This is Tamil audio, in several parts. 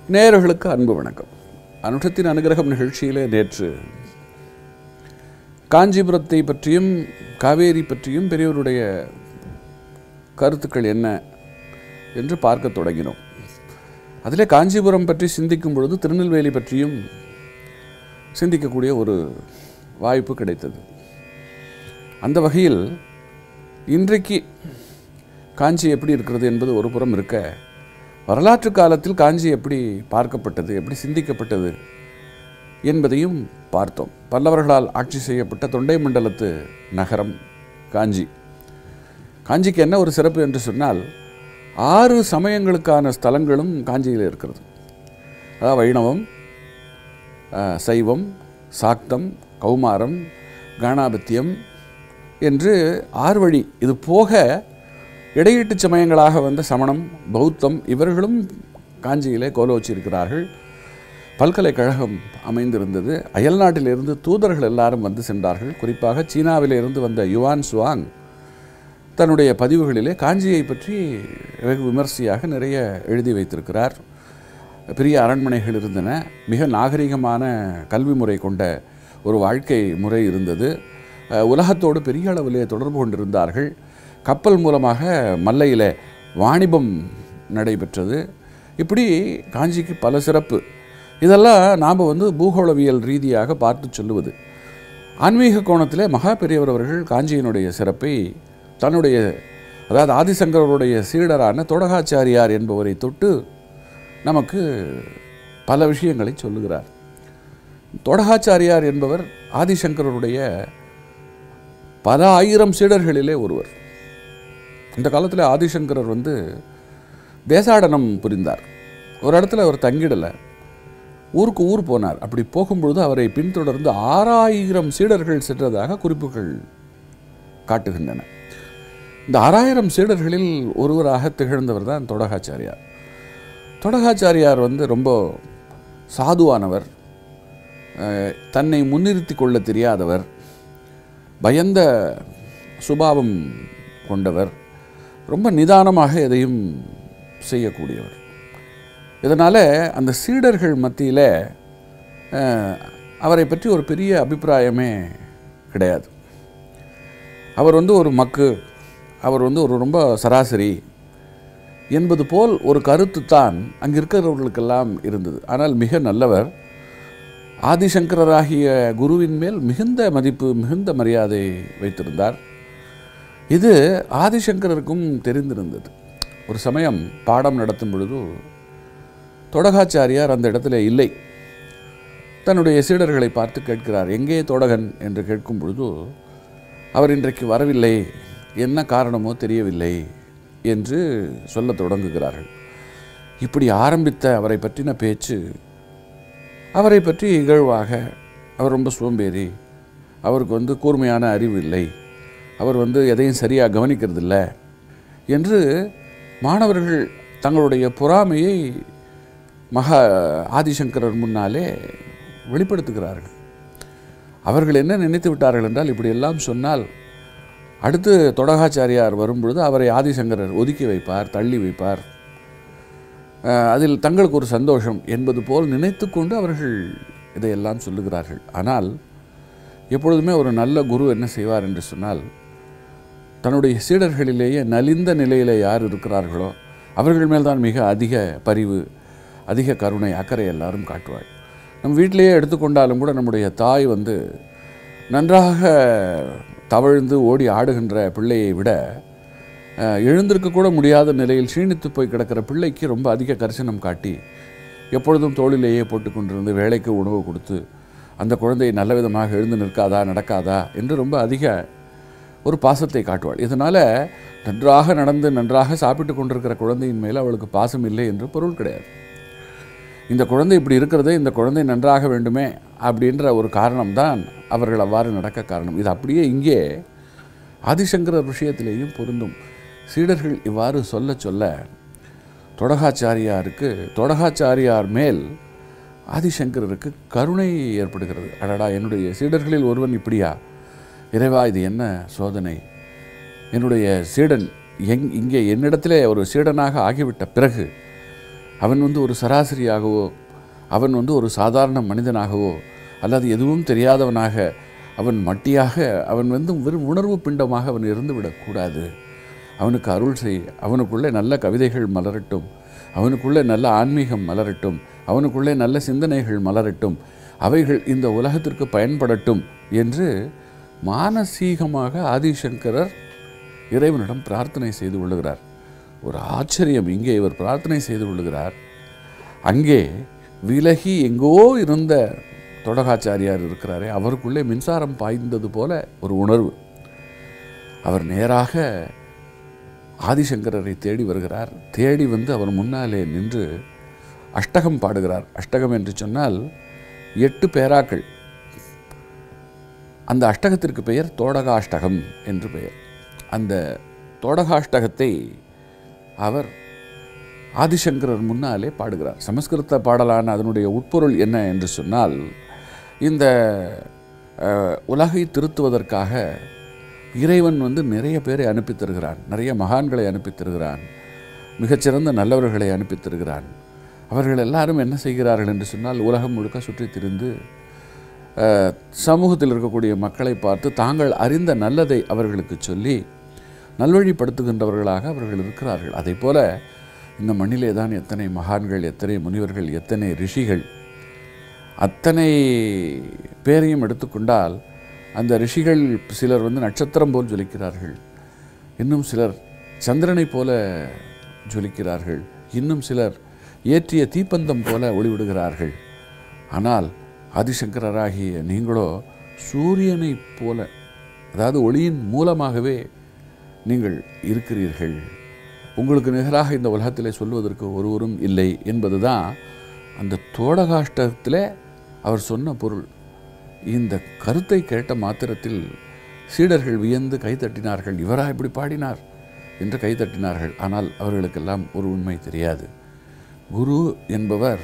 நேயர்களுக்கு அன்பு வணக்கம் அனுஷத்தின் அனுகிரகம் நிகழ்ச்சியிலே நேற்று காஞ்சிபுரத்தை பற்றியும் காவேரி பற்றியும் பெரியவருடைய கருத்துக்கள் என்ன என்று பார்க்க தொடங்கினோம் அதிலே காஞ்சிபுரம் பற்றி சிந்திக்கும் பொழுது திருநெல்வேலி பற்றியும் சிந்திக்கக்கூடிய ஒரு வாய்ப்பு கிடைத்தது அந்த வகையில் இன்றைக்கு காஞ்சி எப்படி இருக்கிறது என்பது ஒரு புறம் இருக்க வரலாற்று காலத்தில் காஞ்சி எப்படி பார்க்கப்பட்டது எப்படி சிந்திக்கப்பட்டது என்பதையும் பார்த்தோம் பல்லவர்களால் ஆட்சி செய்யப்பட்ட தொண்டை மண்டலத்து நகரம் காஞ்சி காஞ்சிக்கு என்ன ஒரு சிறப்பு என்று சொன்னால் ஆறு சமயங்களுக்கான ஸ்தலங்களும் காஞ்சியில் இருக்கிறது அதாவது வைணவம் அஹ், சைவம் சாக்தம் கௌமாரம் காணாபத்தியம் என்று ஆறு வழி இது போக இடையீட்டு சமயங்களாக வந்த சமணம் பௌத்தம் இவர்களும் காஞ்சியிலே கோலோச்சி இருக்கிறார்கள் பல்கலைக்கழகம் அமைந்திருந்தது அயல்நாட்டிலிருந்து தூதர்கள் எல்லாரும் வந்து சென்றார்கள் குறிப்பாக சீனாவிலிருந்து வந்த யுவான் சுவாங் தன்னுடைய பதிவுகளிலே காஞ்சியை பற்றி வெகு விமர்சையாக நிறைய எழுதி வைத்திருக்கிறார் பெரிய அரண்மனைகள் இருந்தன மிக நாகரிகமான கல்வி முறை கொண்ட ஒரு வாழ்க்கை முறை இருந்தது அஹ், உலகத்தோடு பெரிய அளவிலே தொடர்பு கொண்டிருந்தார்கள் கப்பல் மூலமாக மல்லையில் வாணிபம் நடைபெற்றது இப்படி காஞ்சிக்கு பல சிறப்பு இதெல்லாம் நாம் வந்து பூகோளவியல் ரீதியாக பார்த்து சொல்லுவது ஆன்மீக கோணத்திலே மகா பெரியவர் அவர்கள் காஞ்சியினுடைய சிறப்பை தன்னுடைய அதாவது ஆதிசங்கரருடைய சீடரான தோடகாச்சாரியார் என்பவரை தொட்டு நமக்கு பல விஷயங்களை சொல்லுகிறார் தோடகாச்சாரியார் என்பவர் ஆதிசங்கரருடைய பல ஆயிரம் சீடர்களிலே ஒருவர் இந்த காலத்தில் ஆதிசங்கரர் வந்து தேசாடனம் புரிந்தார் ஒரு இடத்துல அவர் தங்கிடலை ஊருக்கு ஊர் போனார் அப்படி போகும்பொழுது அவரை பின்தொடர்ந்து ஆறாயிரம் சீடர்கள் சென்றதாக குறிப்புகள் காட்டுகின்றன இந்த ஆறாயிரம் சீடர்களில் ஒருவராக திகழ்ந்தவர் தான் தொடகாச்சாரியார் தொடகாச்சாரியார் வந்து ரொம்ப சாதுவானவர் அஹ், தன்னை முன்னிறுத்தி கொள்ள தெரியாதவர் பயந்த சுபாவம் கொண்டவர் ரொம்ப நிதானமாக எதையும் செய்யக்கூடியவர் இதனால் அந்த சீடர்கள் மத்தியில் அவரை பற்றி ஒரு பெரிய அபிப்பிராயமே கிடையாது அவர் வந்து ஒரு மக்கு அவர் வந்து ஒரு ரொம்ப சராசரி என்பது போல் ஒரு கருத்து தான் அங்கே இருக்கிறவர்களுக்கெல்லாம் இருந்தது ஆனால் மிக நல்லவர் ஆதிசங்கரராகிய குருவின் மேல் மிகுந்த மதிப்பு மிகுந்த மரியாதை வைத்திருந்தார் இது ஆதிசங்கரருக்கும் தெரிந்திருந்தது ஒரு சமயம் பாடம் நடத்தும் பொழுது தொடகாச்சாரியார் அந்த இடத்துல இல்லை தன்னுடைய சீடர்களை பார்த்து கேட்கிறார் எங்கே தோடகன் என்று கேட்கும் பொழுது அவர் இன்றைக்கு வரவில்லை என்ன காரணமோ தெரியவில்லை என்று சொல்லத் தொடங்குகிறார்கள் இப்படி ஆரம்பித்த அவரை பற்றின பேச்சு அவரை பற்றி இகழ்வாக அவர் ரொம்ப சோம்பேறி அவருக்கு வந்து கூர்மையான அறிவு இல்லை அவர் வந்து எதையும் சரியாக கவனிக்கிறதில்ல என்று மாணவர்கள் தங்களுடைய பொறாமையை மகா ஆதிசங்கரர் முன்னாலே வெளிப்படுத்துகிறார்கள் அவர்கள் என்ன நினைத்து விட்டார்கள் என்றால் இப்படியெல்லாம் சொன்னால் அடுத்து தொடகாச்சாரியார் வரும்பொழுது அவரை ஆதிசங்கரர் ஒதுக்கி வைப்பார் தள்ளி வைப்பார் அஹ், அதில் தங்களுக்கு ஒரு சந்தோஷம் என்பது போல் நினைத்து கொண்டு அவர்கள் இதையெல்லாம் சொல்லுகிறார்கள் ஆனால் எப்பொழுதுமே ஒரு நல்ல குரு என்ன செய்வார் என்று சொன்னால் தன்னுடைய சீடர்களிலேயே நலிந்த நிலையில் யார் இருக்கிறார்களோ அவர்கள் மேல் தான் மிக அதிக பரிவு அதிக கருணை அக்கறை எல்லாரும் காட்டுவாள் நம் வீட்டிலேயே எடுத்துக்கொண்டாலும் கூட நம்முடைய தாய் வந்து நன்றாக தவழ்ந்து ஓடி ஆடுகின்ற பிள்ளையை விட அஹ், எழுந்திருக்க கூட முடியாத நிலையில் க்ஷீணித்து போய் கிடக்கிற பிள்ளைக்கு ரொம்ப அதிக கரிசனம் காட்டி எப்பொழுதும் தோளிலேயே போட்டு கொண்டிருந்து வேலைக்கு உணவு கொடுத்து அந்த குழந்தை நல்ல விதமாக எழுந்து நிற்காதா நடக்காதா என்று ரொம்ப அதிக ஒரு பாசத்தை காட்டுவாள் இதனால் நன்றாக நடந்து நன்றாக சாப்பிட்டு கொண்டிருக்கிற குழந்தையின் மேலே அவளுக்கு பாசம் இல்லை என்று பொருள் கிடையாது இந்த குழந்தை இப்படி இருக்கிறதே இந்த குழந்தை நன்றாக வேண்டுமே அப்படின்ற ஒரு காரணம்தான் அவர்கள் அவ்வாறு நடக்க காரணம் இது அப்படியே இங்கே ஆதிசங்கரர் விஷயத்திலேயும் பொருந்தும் சீடர்கள் இவ்வாறு சொல்ல சொல்ல தொடகாச்சாரியாருக்கு தொடகாச்சாரியார் மேல் ஆதிசங்கரருக்கு கருணை ஏற்படுகிறது அடடா என்னுடைய சீடர்களில் ஒருவன் இப்படியா இறைவா இது என்ன சோதனை என்னுடைய சீடன் எங் இங்கே என்னிடத்திலே ஒரு சீடனாக ஆகிவிட்ட பிறகு அவன் வந்து ஒரு சராசரியாகவோ அவன் வந்து ஒரு சாதாரண மனிதனாகவோ அல்லது எதுவும் தெரியாதவனாக அவன் மட்டியாக அவன் வந்து வெறும் உணர்வு பிண்டமாக அவன் இருந்து விடக்கூடாது அவனுக்கு அருள் செய் அவனுக்குள்ளே நல்ல கவிதைகள் மலரட்டும் அவனுக்குள்ளே நல்ல ஆன்மீகம் மலரட்டும் அவனுக்குள்ளே நல்ல சிந்தனைகள் மலரட்டும் அவைகள் இந்த உலகத்திற்கு பயன்படட்டும் என்று மானசீகமாக ஆதிசங்கரர் இறைவனிடம் பிரார்த்தனை செய்து கொள்ளுகிறார் ஒரு ஆச்சரியம் இங்கே இவர் பிரார்த்தனை செய்து கொள்ளுகிறார் அங்கே விலகி எங்கோ இருந்த தொடகாச்சாரியார் இருக்கிறாரே அவருக்குள்ளே மின்சாரம் பாய்ந்தது போல ஒரு உணர்வு அவர் நேராக ஆதிசங்கரரை தேடி வருகிறார் தேடி வந்து அவர் முன்னாலே நின்று அஷ்டகம் பாடுகிறார் அஷ்டகம் என்று சொன்னால் எட்டு பேராக்கள் அந்த அஷ்டகத்திற்கு பெயர் தோடகாஷ்டகம் என்று பெயர் அந்த தோடகாஷ்டகத்தை அவர் ஆதிசங்கரர் முன்னாலே பாடுகிறார் சமஸ்கிருத பாடலான அதனுடைய உட்பொருள் என்ன என்று சொன்னால் இந்த அஹ், உலகை திருத்துவதற்காக இறைவன் வந்து நிறைய பேரை அனுப்பித் தருகிறான் நிறைய மகான்களை அனுப்பித் தருகிறான் மிகச்சிறந்த நல்லவர்களை அனுப்பித் தருகிறான் அவர்கள் எல்லாரும் என்ன செய்கிறார்கள் என்று சொன்னால் உலகம் முழுக்க சுற்றித் திரிந்து அஹ், சமூகத்தில் இருக்கக்கூடிய மக்களை பார்த்து தாங்கள் அறிந்த நல்லதை அவர்களுக்கு சொல்லி நல்வழிப்படுத்துகின்றவர்களாக அவர்கள் இருக்கிறார்கள் அதை போல இந்த மண்ணிலே தான் எத்தனை மகான்கள் எத்தனை முனிவர்கள் எத்தனை ரிஷிகள் அத்தனை பேரையும் எடுத்துக்கொண்டால் அந்த ரிஷிகள் சிலர் வந்து நட்சத்திரம் போல் ஜொலிக்கிறார்கள் இன்னும் சிலர் சந்திரனைப் போல ஜொலிக்கிறார்கள் இன்னும் சிலர் ஏற்றிய தீப்பந்தம் போல ஒளிவிடுகிறார்கள் ஆனால் ஆதிசங்கரராகிய நீங்களோ சூரியனைப் போல அதாவது ஒளியின் மூலமாகவே நீங்கள் இருக்கிறீர்கள் உங்களுக்கு நிகராக இந்த உலகத்திலே சொல்வதற்கு ஒருவரும் இல்லை என்பதுதான் அந்த தோடகாஷ்டத்தில் அவர் சொன்ன பொருள் இந்த கருத்தை கேட்ட மாத்திரத்தில் சீடர்கள் வியந்து கைத்தட்டினார்கள் இவரா இப்படி பாடினார் என்று கைத்தட்டினார்கள் ஆனால் அவர்களுக்கெல்லாம் ஒரு உண்மை தெரியாது குரு என்பவர்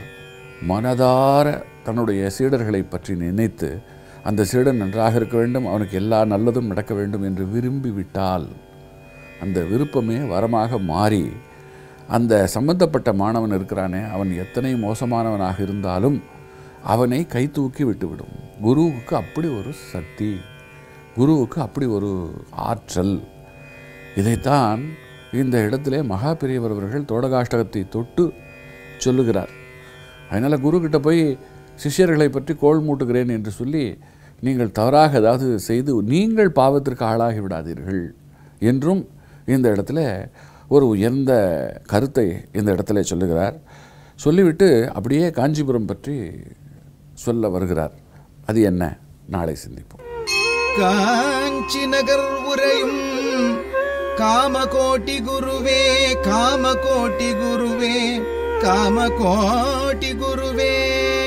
மனதார தன்னுடைய சீடர்களை பற்றி நினைத்து அந்த சீடன் நன்றாக இருக்க வேண்டும் அவனுக்கு எல்லா நல்லதும் நடக்க வேண்டும் என்று விரும்பி விட்டால் அந்த விருப்பமே வரமாக மாறி அந்த சம்பந்தப்பட்ட மாணவன் இருக்கிறானே அவன் எத்தனை மோசமானவனாக இருந்தாலும் அவனை கை தூக்கி விட்டுவிடும் குருவுக்கு அப்படி ஒரு சக்தி குருவுக்கு அப்படி ஒரு ஆற்றல் இதைத்தான் இந்த இடத்திலே மகா பெரியவர் அவர்கள் தோடகாஷ்டகத்தை தொட்டு சொல்லுகிறார் அதனால் குருக்கிட்ட போய் சிஷ்யர்களை பற்றி கோள் மூட்டுகிறேன் என்று சொல்லி நீங்கள் தவறாக ஏதாவது செய்து நீங்கள் பாவத்திற்கு ஆளாகி விடாதீர்கள் என்றும் இந்த இடத்துல ஒரு உயர்ந்த கருத்தை இந்த இடத்துல சொல்லுகிறார் சொல்லிவிட்டு அப்படியே காஞ்சிபுரம் பற்றி சொல்ல வருகிறார் அது என்ன நாளை சிந்திப்போம் காஞ்சி நகர் உரையும் காமகோட்டி குருவே காமகோட்டி குருவே காமகோட்டி குருவே